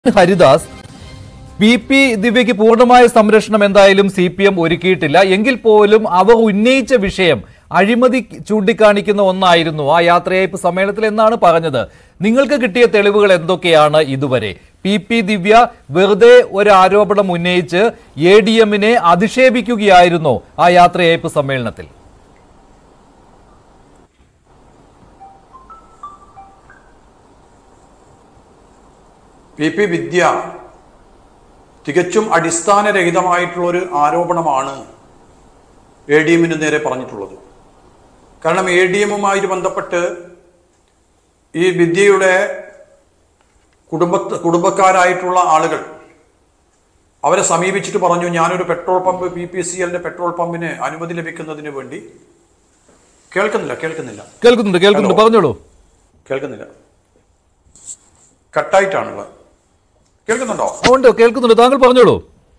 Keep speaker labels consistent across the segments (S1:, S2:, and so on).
S1: Haridas P P ദിവ്യയ്ക്ക് പൂർണ്ണമായ സംരക്ഷണം എന്തായാലും സി പി എം ഒരുക്കിയിട്ടില്ല എങ്കിൽ പോലും അവർ ഉന്നയിച്ച വിഷയം അഴിമതി ചൂണ്ടിക്കാണിക്കുന്ന ഒന്നായിരുന്നു ആ യാത്രയയപ്പ് സമ്മേളനത്തിൽ എന്നാണ് പറഞ്ഞത് നിങ്ങൾക്ക് കിട്ടിയ തെളിവുകൾ എന്തൊക്കെയാണ് ഇതുവരെ പി പി ദിവ്യ വെറുതെ ഒരു ആരോപണം ഉന്നയിച്ച് എ ഡി എമ്മിനെ അധിക്ഷേപിക്കുകയായിരുന്നോ ആ യാത്രയയപ്പ് സമ്മേളനത്തിൽ
S2: പി പി വിദ്യ തികച്ചും അടിസ്ഥാനരഹിതമായിട്ടുള്ള ഒരു ആരോപണമാണ് എ ഡി എമ്മിന് നേരെ പറഞ്ഞിട്ടുള്ളത് കാരണം എ ഡി എമ്മുമായി ബന്ധപ്പെട്ട് ഈ വിദ്യയുടെ കുടുംബ കുടുംബക്കാരായിട്ടുള്ള ആളുകൾ അവരെ സമീപിച്ചിട്ട് പറഞ്ഞു ഞാനൊരു petrol pump P P C എല്ലിന്റെ പെട്രോൾ പമ്പിന് അനുമതി ലഭിക്കുന്നതിന് വേണ്ടി കേൾക്കുന്നില്ല കേൾക്കുന്നില്ല
S1: കേൾക്കുന്നുണ്ട് കേൾക്കുന്നുണ്ട്
S2: ഹലോ.
S1: പറഞ്ഞോളൂ
S2: കേൾക്കുന്നില്ല കട്ടായിട്ടാണുള്ളത് കേൾക്കുന്നുണ്ടോ
S1: ഉണ്ട് കേൾക്കുന്നുണ്ട് താങ്കൾ പറഞ്ഞോളൂ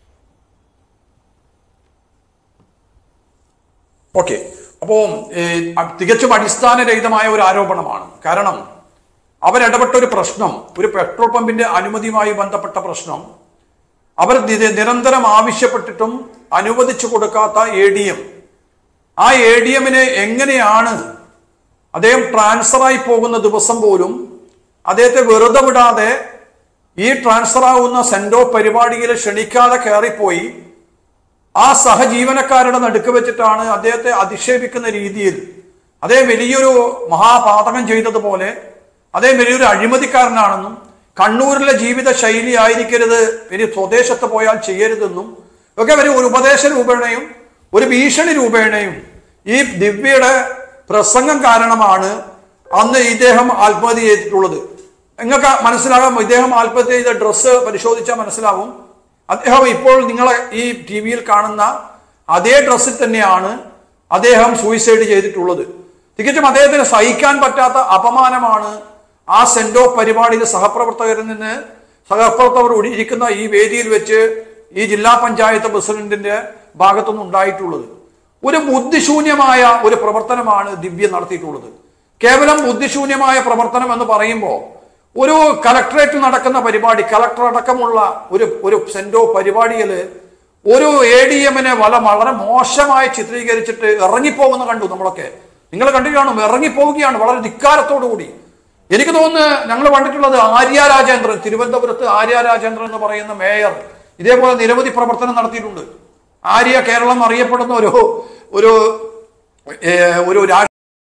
S2: ഓക്കെ അപ്പോ ഏ, അ- തികച്ചും അടിസ്ഥാനരഹിതമായ ഒരു ആരോപണമാണ് കാരണം അവരിടപെട്ട ഒരു പ്രശ്നം ഒരു പെട്രോൾ പമ്പിന്റെ അനുമതിയുമായി ബന്ധപ്പെട്ട പ്രശ്നം അവർ നിര- നിരന്തരം ആവശ്യപ്പെട്ടിട്ടും അനുവദിച്ചു കൊടുക്കാത്ത എ ഡി എം ആ എ ഡി എമ്മിനെ എങ്ങനെയാണ് അദ്ദേഹം ട്രാൻസ്ഫറായി പോകുന്ന ദിവസം പോലും അദ്ദേഹത്തെ വെറുതെ വിടാതെ ഈ ട്രാൻസ്ഫർ ആവുന്ന സെന്റോ പരിപാടിയിൽ ക്ഷണിക്കാതെ കയറിപ്പോയി ആ സഹജീവനക്കാരുടെ നടുക്ക് വെച്ചിട്ടാണ് അദ്ദേഹത്തെ അധിക്ഷേപിക്കുന്ന രീതിയിൽ അദ്ദേഹം വലിയൊരു മഹാപാതകം ചെയ്തതുപോലെ അദ്ദേഹം വലിയൊരു അഴിമതിക്കാരനാണെന്നും കണ്ണൂരിലെ ജീവിത ശൈലി ആയിരിക്കരുത് ഇനി സ്വദേശത്ത് പോയാൽ ചെയ്യരുതെന്നും ഒക്കെ ഒരു ഒരു ഉപദേശ രൂപേണയും ഒരു ഭീഷണി രൂപേണയും ഈ ദിവ്യയുടെ പ്രസംഗം കാരണമാണ് അന്ന് ഇദ്ദേഹം ആത്മഹത്യ ചെയ്തിട്ടുള്ളത് നിങ്ങൾക്ക് മനസ്സിലാകാം ഇദ്ദേഹം ആത്മഹത്യ ചെയ്ത ഡ്രസ്സ് പരിശോധിച്ചാൽ മനസ്സിലാവും അദ്ദേഹം ഇപ്പോൾ നിങ്ങളെ ഈ ടി വിയിൽ കാണുന്ന അതേ ഡ്രസ്സിൽ തന്നെയാണ് അദ്ദേഹം സൂയിസൈഡ് ചെയ്തിട്ടുള്ളത് തികച്ചും അദ്ദേഹത്തിന് സഹിക്കാൻ പറ്റാത്ത അപമാനമാണ് ആ സെന്റോ പരിപാടിയിൽ സഹപ്രവർത്തകരിൽ നിന്ന് സഹപ്രവർത്തകർ ഇരിക്കുന്ന ഈ വേദിയിൽ വെച്ച് ഈ ജില്ലാ പഞ്ചായത്ത് പ്രസിഡന്റിന്റെ ഭാഗത്തുനിന്ന് ഉണ്ടായിട്ടുള്ളത് ഒരു ബുദ്ധിശൂന്യമായ ഒരു പ്രവർത്തനമാണ് ദിവ്യ നടത്തിയിട്ടുള്ളത് കേവലം ബുദ്ധിശൂന്യമായ പ്രവർത്തനം എന്ന് പറയുമ്പോൾ ഒരു കലക്ടറേറ്റിൽ നടക്കുന്ന പരിപാടി കലക്ടർ അടക്കമുള്ള ഒരു ഒരു സെന്റോ പരിപാടിയിൽ ഒരു എ ഡി എമ്മിനെ വല വളരെ മോശമായി ചിത്രീകരിച്ചിട്ട് ഇറങ്ങിപ്പോകുന്ന കണ്ടു നമ്മളൊക്കെ നിങ്ങൾ കണ്ടു കാണും ഇറങ്ങിപ്പോവുകയാണ് വളരെ ധിക്കാരത്തോടു കൂടി എനിക്ക് തോന്നുന്നു ഞങ്ങൾ കണ്ടിട്ടുള്ളത് ആര്യ രാജേന്ദ്രൻ തിരുവനന്തപുരത്ത് ആര്യ രാജേന്ദ്രൻ എന്ന് പറയുന്ന മേയർ ഇതേപോലെ നിരവധി പ്രവർത്തനം നടത്തിയിട്ടുണ്ട് ആര്യ കേരളം അറിയപ്പെടുന്ന ഒരു ഒരു ഏ, ഒരു രാ-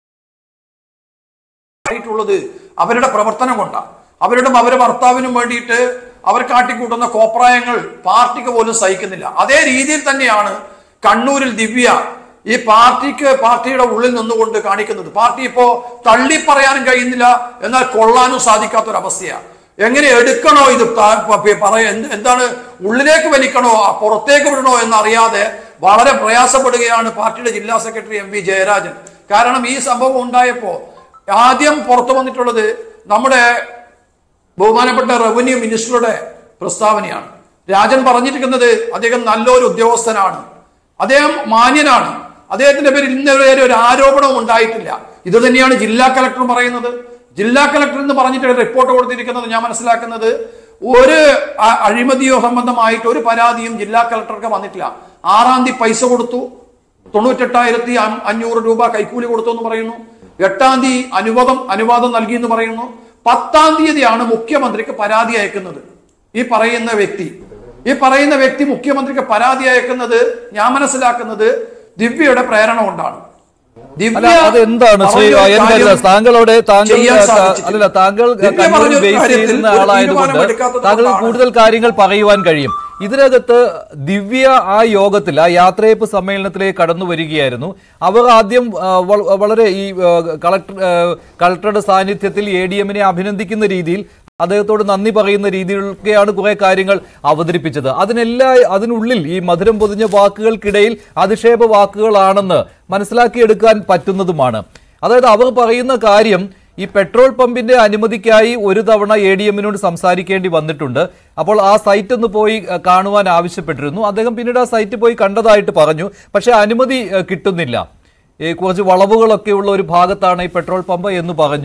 S2: ആയിട്ടുള്ളത് അവരുടെ പ്രവർത്തനം കൊണ്ടാണ് അവരുടെ അവരുടെ ഭർത്താവിനും വേണ്ടിയിട്ട് അവർ കാട്ടിക്കൂട്ടുന്ന കോപ്രായങ്ങൾ പാർട്ടിക്ക് പോലും സഹിക്കുന്നില്ല അതേ രീതിയിൽ തന്നെയാണ് കണ്ണൂരിൽ ദിവ്യ ഈ പാർട്ടിക്ക് പാർട്ടിയുടെ ഉള്ളിൽ നിന്നുകൊണ്ട് കാണിക്കുന്നത് പാർട്ടി ഇപ്പോ തള്ളി പറയാനും കഴിയുന്നില്ല എന്നാൽ കൊള്ളാനും സാധിക്കാത്തൊരവസ്ഥയാണ് എങ്ങനെ എടുക്കണോ ഇത് താ- പ- പ- പറയ എന്ത്- എന്താണ് ഉള്ളിലേക്ക് വലിക്കണോ ആ പുറത്തേക്ക് വിടണോ എന്നറിയാതെ വളരെ പ്രയാസപ്പെടുകയാണ് പാർട്ടിയുടെ ജില്ലാ സെക്രട്ടറി എം വി ജയരാജൻ കാരണം ഈ സംഭവം ഉണ്ടായപ്പോ ആദ്യം പുറത്തു വന്നിട്ടുള്ളത് നമ്മുടെ ബഹുമാനപ്പെട്ട റവന്യൂ മിനിസ്റ്ററുടെ പ്രസ്താവനയാണ് രാജൻ പറഞ്ഞിരിക്കുന്നത് അദ്ദേഹം നല്ലൊരു ഉദ്യോഗസ്ഥനാണ് അദ്ദേഹം മാന്യനാണ് അദ്ദേഹത്തിന്റെ പേരിൽ ഇന്നുവരെ ഒരു ആരോപണവും ഉണ്ടായിട്ടില്ല ഇത് തന്നെയാണ് ജില്ലാ കളക്ടർ പറയുന്നത് ജില്ലാ കളക്ടർ എന്ന് പറഞ്ഞിട്ട് ഒരു റിപ്പോർട്ട് കൊടുത്തിരിക്കുന്നത് ഞാൻ മനസ്സിലാക്കുന്നത് ഒരു അ- അഴിമതിയോ സംബന്ധമായിട്ട് ഒരു പരാതിയും ജില്ലാ കളക്ടർക്ക് വന്നിട്ടില്ല ആറാം തീയതി പൈസ കൊടുത്തു തൊണ്ണൂറ്റെട്ടായിരത്തി അം- അഞ്ഞൂറ് രൂപ കൈക്കൂലി കൊടുത്തു എന്ന് പറയുന്നു എട്ടാം തീയതി അനുവാദം അനുവാദം നൽകി എന്ന് പറയുന്നു പത്താം തീയതിയാണ് മുഖ്യമന്ത്രിക്ക് പരാതി അയക്കുന്നത് ഈ പറയുന്ന വ്യക്തി ഈ പറയുന്ന വ്യക്തി മുഖ്യമന്ത്രിക്ക് പരാതി അയക്കുന്നത് ഞാൻ മനസ്സിലാക്കുന്നത് ദിവ്യയുടെ പ്രേരണ കൊണ്ടാണ്
S1: അല്ല അത് എന്താണ് ശ്രീ
S2: പറഞ്ഞ ഒരു
S1: എൻ
S2: കാര്യം
S1: ഹരിദാസ് താങ്കളോട് താങ്കൾ
S2: ചെയ്യാൻ
S1: ക-
S2: സാധിച്ചിട്ടില്ല.
S1: അല്ലല്ല താങ്കൾ
S2: ദിവ്യ
S1: കണ്ണൂരിൽ
S2: പറഞ്ഞൊരു
S1: ബേസ്
S2: കാര്യത്തിൽ
S1: ചെയ്യുന്ന
S2: ഒരു
S1: ആളായതുകൊണ്ട്
S2: തീരുമാനമെടുക്കാത്തത്
S1: താങ്കൾ
S2: കൊണ്ടാണ്.
S1: കൂടുതൽ കാര്യങ്ങൾ പറയുവാൻ കഴിയും ഇതിനകത്ത് ദിവ്യ ആ യോഗത്തിൽ ആ യാത്രയപ്പ് സമ്മേളനത്തിലേക്ക് കടന്നു വരികയായിരുന്നു അവർ ആദ്യം ആ, വ- വളരെ ഈ ആ, കളക്ടർ ആ, കളക്ടറുടെ സാന്നിധ്യത്തിൽ എ ഡി എമ്മിനെ അഭിനന്ദിക്കുന്ന രീതിയിൽ അദ്ദേഹത്തോട് നന്ദി പറയുന്ന രീതിയിലൊക്കെയാണ് കുറെ കാര്യങ്ങൾ അവതരിപ്പിച്ചത് അതിനെല്ലാ അതിനുള്ളിൽ ഈ മധുരം പൊതിഞ്ഞ വാക്കുകൾക്കിടയിൽ അധിക്ഷേപ വാക്കുകളാണെന്ന് മനസ്സിലാക്കിയെടുക്കാൻ പറ്റുന്നതുമാണ് അതായത് അവർ പറയുന്ന കാര്യം ഈ പെട്രോൾ പമ്പിന്റെ അനുമതിക്കായി ഒരു തവണ എ ഡി എമ്മിനോട് സംസാരിക്കേണ്ടി വന്നിട്ടുണ്ട് അപ്പോൾ ആ സൈറ്റ് ഒന്ന് പോയി അഹ്, കാണുവാൻ ആവശ്യപ്പെട്ടിരുന്നു അദ്ദേഹം പിന്നീട് ആ സൈറ്റ് പോയി കണ്ടതായിട്ട് പറഞ്ഞു പക്ഷേ അനുമതി അഹ്, കിട്ടുന്നില്ല ഈ കുറച്ച് വളവുകളൊക്കെ ഉള്ള ഒരു ഭാഗത്താണ് ഈ പെട്രോൾ പമ്പ് എന്ന് പറഞ്ഞു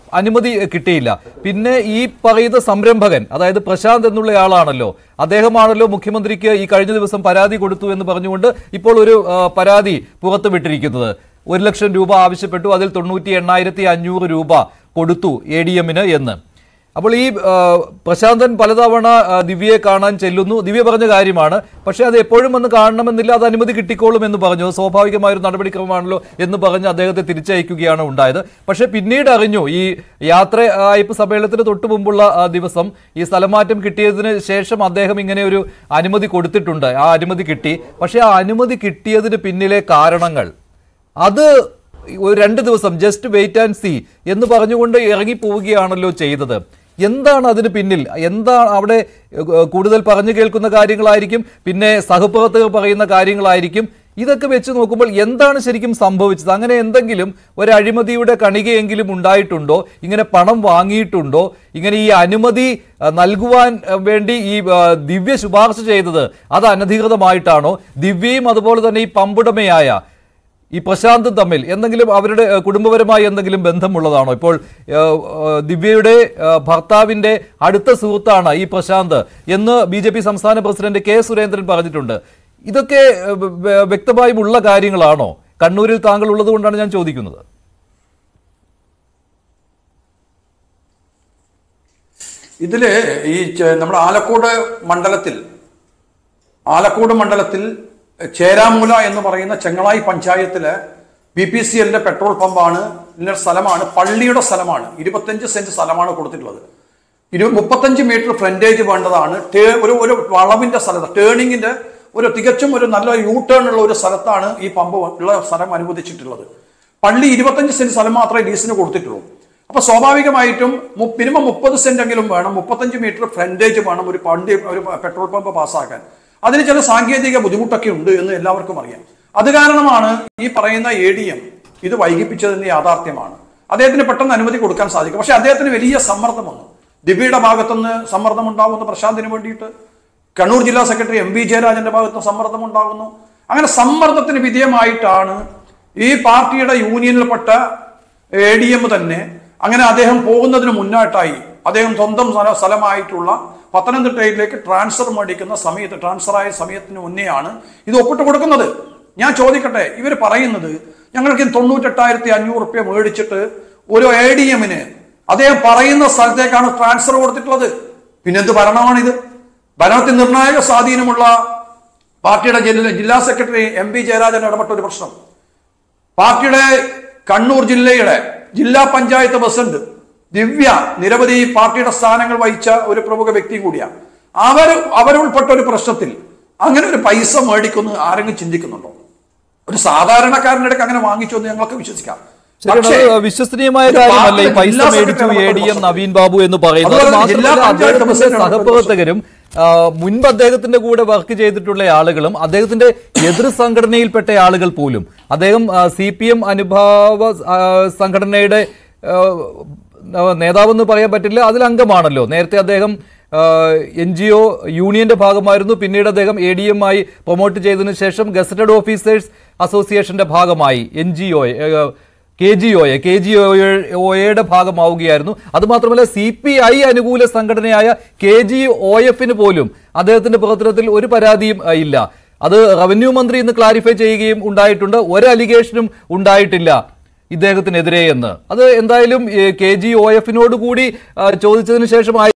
S1: അനുമതി കിട്ടിയില്ല പിന്നെ ഈ പറയുന്ന സംരംഭകൻ അതായത് പ്രശാന്ത് എന്നുള്ള ആളാണല്ലോ അദ്ദേഹമാണല്ലോ മുഖ്യമന്ത്രിക്ക് ഈ കഴിഞ്ഞ ദിവസം പരാതി കൊടുത്തു എന്ന് പറഞ്ഞുകൊണ്ട് ഇപ്പോൾ ഒരു ആ, പരാതി പുറത്തുവിട്ടിരിക്കുന്നത് ഒരു ലക്ഷം രൂപ ആവശ്യപ്പെട്ടു അതിൽ തൊണ്ണൂറ്റി എണ്ണായിരത്തി അഞ്ഞൂറ് രൂപ കൊടുത്തു എ ഡി എമ്മിന് എന്ന് അപ്പോൾ ഈ ആ, പ്രശാന്തൻ പലതവണ ആ, ദിവ്യയെ കാണാൻ ചെല്ലുന്നു ദിവ്യ പറഞ്ഞ കാര്യമാണ് പക്ഷേ അത് എപ്പോഴും വന്ന് കാണണമെന്നില്ല അത് അനുമതി കിട്ടിക്കോളും എന്ന് പറഞ്ഞു സ്വാഭാവികമായ ഒരു നടപടിക്രമമാണല്ലോ എന്ന് പറഞ്ഞ് അദ്ദേഹത്തെ തിരിച്ചയക്കുകയാണ് ഉണ്ടായത് പക്ഷേ പിന്നീട് അറിഞ്ഞു ഈ യാത്ര അയപ്പ് സമ്മേളനത്തിന് തൊട്ട് മുമ്പുള്ള ആ, ദിവസം ഈ സ്ഥലമാറ്റം കിട്ടിയതിന് ശേഷം അദ്ദേഹം ഇങ്ങനെ ഒരു അനുമതി കൊടുത്തിട്ടുണ്ട് ആ അനുമതി കിട്ടി പക്ഷേ ആ അനുമതി കിട്ടിയതിന് പിന്നിലെ കാരണങ്ങൾ അത് ഒരു രണ്ട് ദിവസം ജസ്റ്റ് വെയിറ്റ് ആൻഡ് സി എന്ന് പറഞ്ഞുകൊണ്ട് ഇറങ്ങി പോവുകയാണല്ലോ ചെയ്തത് എന്താണ് അതിന് പിന്നിൽ എന്താണ് അവിടെ ഏഹ്, കൂടുതൽ പറഞ്ഞു കേൾക്കുന്ന കാര്യങ്ങളായിരിക്കും പിന്നെ സഹപ്രവർത്തകർ പറയുന്ന കാര്യങ്ങളായിരിക്കും ഇതൊക്കെ വെച്ച് നോക്കുമ്പോൾ എന്താണ് ശരിക്കും സംഭവിച്ചത് അങ്ങനെ എന്തെങ്കിലും ഒരു അഴിമതിയുടെ കണികയെങ്കിലും ഉണ്ടായിട്ടുണ്ടോ ഇങ്ങനെ പണം വാങ്ങിയിട്ടുണ്ടോ ഇങ്ങനെ ഈ അനുമതി അഹ്, നൽകുവാൻ അഹ്, വേണ്ടി ഈ അഹ്, ദിവ്യ ശുപാർശ ചെയ്തത് അത് അനധികൃതമായിട്ടാണോ ദിവ്യയും അതുപോലെ തന്നെ ഈ പമ്പുടമയായ ഈ പ്രശാന്തും തമ്മിൽ എന്തെങ്കിലും അവരുടെ ഏഹ്, കുടുംബപരമായി എന്തെങ്കിലും ബന്ധമുള്ളതാണോ ഇപ്പോൾ ഏഹ്, ഏഹ്, ദിവ്യയുടെ ഏഹ്, ഭർത്താവിന്റെ അടുത്ത സുഹൃത്താണ് ഈ പ്രശാന്ത് എന്ന് ബി ജെ പി സംസ്ഥാന പ്രസിഡന്റ് കെ സുരേന്ദ്രൻ പറഞ്ഞിട്ടുണ്ട് ഇതൊക്കെ ഏഹ്, വ- വ്യക്തമായും ഉള്ള കാര്യങ്ങളാണോ കണ്ണൂരിൽ താങ്കൾ ഉള്ളത് കൊണ്ടാണ് ഞാൻ ചോദിക്കുന്നത്
S2: ഇതില് ഈ ചെ- നമ്മുടെ ആലക്കോട് മണ്ഡലത്തിൽ ആലക്കോട് മണ്ഡലത്തിൽ ചേരാമൂല എന്ന് പറയുന്ന ചെങ്ങളായി പഞ്ചായത്തിലെ ബി പി സി എല്ലിന്റെ പെട്രോൾ പമ്പാണ് ഇതിന്റെ സ്ഥലമാണ് പള്ളിയുടെ സ്ഥലമാണ് ഇരുപത്തഞ്ച് സെന്റ് സ്ഥലമാണ് കൊടുത്തിട്ടുള്ളത് ഇരു മുപ്പത്തഞ്ച് മീറ്റർ ഫ്രണ്ടേജ് വേണ്ടതാണ് ടേ- ഒരു ഒരു വളവിന്റെ സ്ഥലത്ത് ടേണിങ്ങിന്റെ ഒരു തികച്ചും ഒരു നല്ല യൂ ടേൺ ഉള്ള ഒരു സ്ഥലത്താണ് ഈ പമ്പ് ഉള്ള സ്ഥലം അനുവദിച്ചിട്ടുള്ളത് പള്ളി ഇരുപത്തഞ്ച് സെന്റ് സ്ഥലം മാത്രമേ ലീസിന് കൊടുത്തിട്ടുള്ളൂ അപ്പൊ സ്വാഭാവികമായിട്ടും മു- മിനിമം മുപ്പത് സെന്റ് എങ്കിലും വേണം മുപ്പത്തഞ്ച് മീറ്റർ ഫ്രണ്ടേജ് വേണം ഒരു പണ്ട് ഒരു പെട്രോൾ പമ്പ് പാസ്സാക്കാൻ അതിന് ചില സാങ്കേതിക ബുദ്ധിമുട്ടൊക്കെ ഉണ്ട് എന്ന് എല്ലാവർക്കും അറിയാം അത് കാരണമാണ് ഈ പറയുന്ന എ ഡി എം ഇത് വൈകിപ്പിച്ചതിന്റെ യാഥാർത്ഥ്യമാണ് അദ്ദേഹത്തിന് പെട്ടെന്ന് അനുമതി കൊടുക്കാൻ സാധിക്കും പക്ഷെ അദ്ദേഹത്തിന് വലിയ സമ്മർദ്ദം വന്നു ദിവ്യയുടെ ഭാഗത്തുനിന്ന് സമ്മർദ്ദം ഉണ്ടാവുന്നു പ്രശാന്തിന് വേണ്ടിയിട്ട് കണ്ണൂർ ജില്ലാ സെക്രട്ടറി എം വി ജയരാജന്റെ ഭാഗത്ത് സമ്മർദ്ദം ഉണ്ടാകുന്നു അങ്ങനെ സമ്മർദ്ദത്തിന് വിധേയമായിട്ടാണ് ഈ പാർട്ടിയുടെ യൂണിയനിൽപ്പെട്ട എ ഡി എം തന്നെ അങ്ങനെ അദ്ദേഹം പോകുന്നതിന് മുന്നായിട്ടായി അദ്ദേഹം സ്വന്തം സ്ഥല- സ്ഥലമായിട്ടുള്ള പത്തനംതിട്ടയിലേക്ക് ട്രാൻസ്ഫർ മേടിക്കുന്ന സമയത്ത് ട്രാൻസ്ഫർ ആയ സമയത്തിന് മുന്നെയാണ് ഇത് ഒപ്പിട്ട് കൊടുക്കുന്നത് ഞാൻ ചോദിക്കട്ടെ ഇവർ പറയുന്നത് ഞങ്ങൾക്ക് തൊണ്ണൂറ്റെട്ടായിരത്തി അഞ്ഞൂറ് റുപ്യ മേടിച്ചിട്ട് ഒരു എ ഡി എമ്മിന് അദ്ദേഹം പറയുന്ന സ്ഥലത്തേക്കാണ് ട്രാൻസ്ഫർ കൊടുത്തിട്ടുള്ളത് പിന്നെന്ത് ഭരണമാണിത് ഭരണത്തിൽ നിർണായക സ്വാധീനമുള്ള പാർട്ടിയുടെ ജില്ല ജില്ലാ സെക്രട്ടറി എം പി ജയരാജൻ ഇടപെട്ട ഒരു പ്രശ്നം പാർട്ടിയുടെ കണ്ണൂർ ജില്ലയുടെ ജില്ലാ പഞ്ചായത്ത് പ്രസിഡന്റ് ദിവ്യ നിരവധി പാർട്ടിയുടെ സ്ഥാനങ്ങൾ വഹിച്ച ഒരു പ്രമുഖ വ്യക്തി കൂടിയാണ് അവർ അവരുൾപ്പെട്ട ഒരു പ്രശ്നത്തിൽ അങ്ങനെ ഒരു പൈസ മേടിക്കുന്നു ആരെങ്കിലും ചിന്തിക്കുന്നുണ്ടോ ഒരു സാധാരണക്കാരൻ്റെ ഇടയ്ക്ക് അങ്ങനെ വാങ്ങിച്ചു എന്ന് ഞങ്ങൾക്ക് വിശ്വസിക്കാം
S1: ശരിയാണ്
S2: പക്ഷേ,
S1: അത് വിശ്വസനീയമായ
S2: ഒരു
S1: കാര്യമല്ല ഈ
S2: പാർട്ടിയുടെ
S1: പൈസ
S2: ജില്ലാ
S1: മേടിച്ചു
S2: സെക്രട്ടറി
S1: എ ഡി എം
S2: ഇടപെട്ട
S1: നവീൻ ബാബു എന്ന് പറയുന്നത്
S2: അതുപോലെ
S1: അത്
S2: ജില്ലാ
S1: മാത്രമല്ല
S2: പഞ്ചായത്ത്
S1: അദ്ദേഹത്തിന്റെ
S2: പ്രസിഡന്റ്
S1: സഹപ്രവർത്തകരും ആ, മുൻപ് അദ്ദേഹത്തിന്റെ കൂടെ വർക്ക് ചെയ്തിട്ടുള്ള ആളുകളും അദ്ദേഹത്തിന്റെ എതിർ സംഘടനയിൽപ്പെട്ട ആളുകൾ പോലും അദ്ദേഹം സി പി എം അനുഭാവ ആ, സംഘടനയുടെ ആ, നേതാവെന്ന് പറയാൻ പറ്റില്ല അതിൽ അംഗമാണല്ലോ നേരത്തെ അദ്ദേഹം എൻ ജി ഒ യൂണിയന്റെ ഭാഗമായിരുന്നു പിന്നീട് അദ്ദേഹം എ ഡി എം ആയി പ്രൊമോട്ട് ചെയ്തതിനു ശേഷം ഗസറ്റഡ് ഓഫീസേഴ്സ് അസോസിയേഷന്റെ ഭാഗമായി N G O K G ഒയെ കെ ജി ഒയുടെ ഭാഗമാവുകയായിരുന്നു അതുമാത്രമല്ല സി പി ഐ അനുകൂല സംഘടനയായ കെ ജി ഒ എഫിന് പോലും അദ്ദേഹത്തിന്റെ പ്രവർത്തനത്തിൽ ഒരു പരാതിയും അഹ്, ഇല്ല അത് റവന്യൂ മന്ത്രി ഇന്ന് ക്ലാരിഫൈ ചെയ്യുകയും ഉണ്ടായിട്ടുണ്ട് ഒരു അലിഗേഷനും ഉണ്ടായിട്ടില്ല ഇദ്ദേഹത്തിനെതിരെ എന്ന് അത് എന്തായാലും കെ ജി ഒ എഫിനോട് കൂടി ആ, ചോദിച്ചതിന് ശേഷം